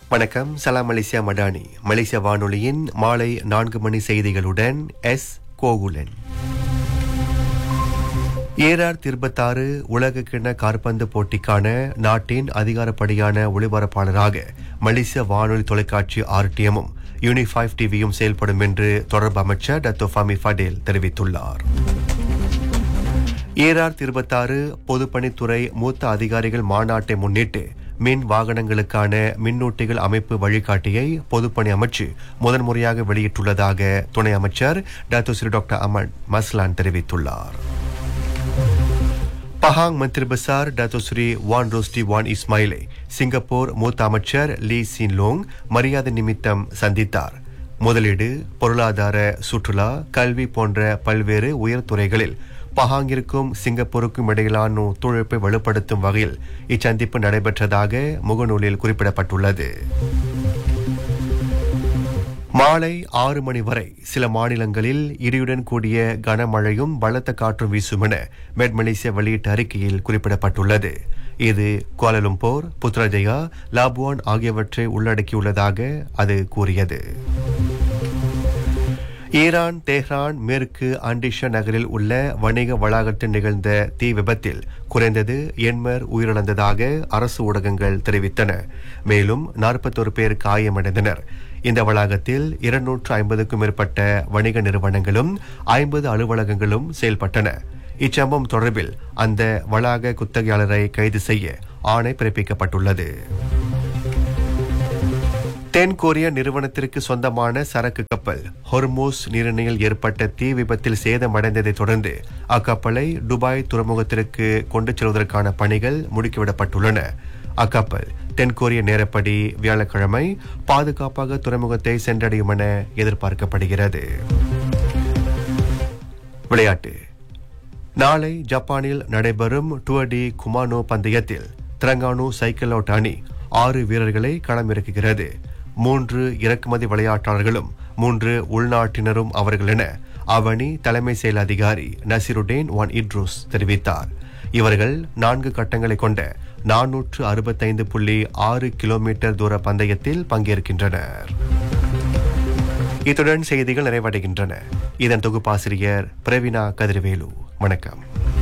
வணக்கம் சலாம் மலேசியா மடானி மலேசிய வானொலியின் மாலை நான்கு மணி செய்திகளுடன் எஸ் கோகுலன் ஏஆர் இருபத்தாறு உலக கிண்ண காற்பந்து போட்டிக்கான நாட்டின் அதிகாரப்படியான ஒளிபரப்பாளராக மலேசிய வானொலி தொலைக்காட்சி ஆர்டிஎம்மும் யூனிஃபைவ் டிவியும் செயல்படும் என்று தொடர்பு அமைச்சர் டத்தோ ஃபமி ஃபடேல் தெரிவித்துள்ளார் ஏஆர் இருபத்தாறு பொதுப்பணித்துறை மூத்த அதிகாரிகள் மாநாட்டை முன்னிட்டு மின் வாகனங்களுக்கான மின்னூட்டிகள் அமைப்பு வழிகாட்டியை பொதுப்பணி அமைச்சு முதன்முறையாக வெளியிட்டுள்ளதாக துணை அமைச்சர் doctor Sri doctor Aman Maslan தெரிவித்துள்ளார் பஹாங் மந்திரி பசார் doctor Sri Wan Rosdi Wan இஸ்மாயிலை சிங்கப்பூர் மூத்த அமைச்சர் லீ சின் லோங் மரியாதை நிமித்தம் சந்தித்தார் முதலீடு பொருளாதார சுற்றுலா கல்வி போன்ற பல்வேறு உயர்துறைகளில் பஹாங்கிற்கும் சிங்கப்பூருக்கும் இடையிலான ஒத்துழைப்பை வலுப்படுத்தும் வகையில் இச்சந்திப்பு நடைபெற்றதாக முகநூலில் குறிப்பிடப்பட்டுள்ளது மாலை ஆறு மணி வரை சில மாநிலங்களில் இடியுடன் கூடிய கனமழையும் பலத்த காற்றும் வீசும் என மெட் மலேசியா வெளியிட்ட அறிக்கையில் குறிப்பிடப்பட்டுள்ளது இது கோலலும்போர் புத்ரஜயா லாபுவான் ஆகியவற்றை உள்ளடக்கியுள்ளதாக அது கூறியது ஈரான் தெஹ்ரான் மேற்கு அண்டிஷா நகரில் உள்ள வணிக வளாகத்தில் நிகழ்ந்த தீ விபத்தில் குறைந்தது எண்மர் உயிரிழந்ததாக அரசு ஊடகங்கள் தெரிவித்தன மேலும் நாற்பத்தொரு பேர் காயமடைந்தனர் இந்த வளாகத்தில் இருநூற்று ஐம்பதுக்கும் மேற்பட்ட வணிக நிறுவனங்களும் ஐம்பது அலுவலகங்களும் செயல்பட்டன இச்சம்பவம் தொடர்பில் அந்த வளாக குத்தகையாளரை கைது செய்ய ஆணை பிறப்பிக்கப்பட்டுள்ளது தென் கொரிய நிறுவனத்திற்கு சொந்தமான சரக்கு கப்பல் ஹொர்மோஸ் நீரிணையில் ஏற்பட்ட தீ விபத்தில் சேதமடைந்ததை தொடர்ந்து அக்கப்பலை துபாய் துறைமுகத்திற்கு கொண்டு செல்வதற்கான பணிகள் முடுக்கிவிடப்பட்டுள்ளன அக்கப்பல் தென்கொரிய நேரப்படி வியாழக்கிழமை பாதுகாப்பாக துறைமுகத்தை சென்றடையும் என எதிர்பார்க்கப்படுகிறது விளையாட்டு நாளை ஜப்பானில் நடைபெறும் டுவடி குமானோ பந்தயத்தில் திரங்கானு சைக்கிள் அவுட் அணி ஆறு வீரர்களை களமிறக்குகிறது மூன்று இறக்குமதி விளையாட்டாளர்களும் மூன்று உள்நாட்டினரும் அவர்கள் என அவனி தலைமை செயல் அதிகாரி நசிருடேன் ஒன் இட்ரூஸ் தெரிவித்தார் இவர்கள் நான்கு கட்டங்களை கொண்ட நானூற்று அறுபத்தைந்து புள்ளி ஆறு கிலோமீட்டர் தூர பந்தயத்தில் பங்கேற்கின்றனர் இத்துடன் செய்திகள் நிறைவடைகின்றன இதன் தொகுப்பாசிரியர் பிரவீனா கதிர்வேலு வணக்கம்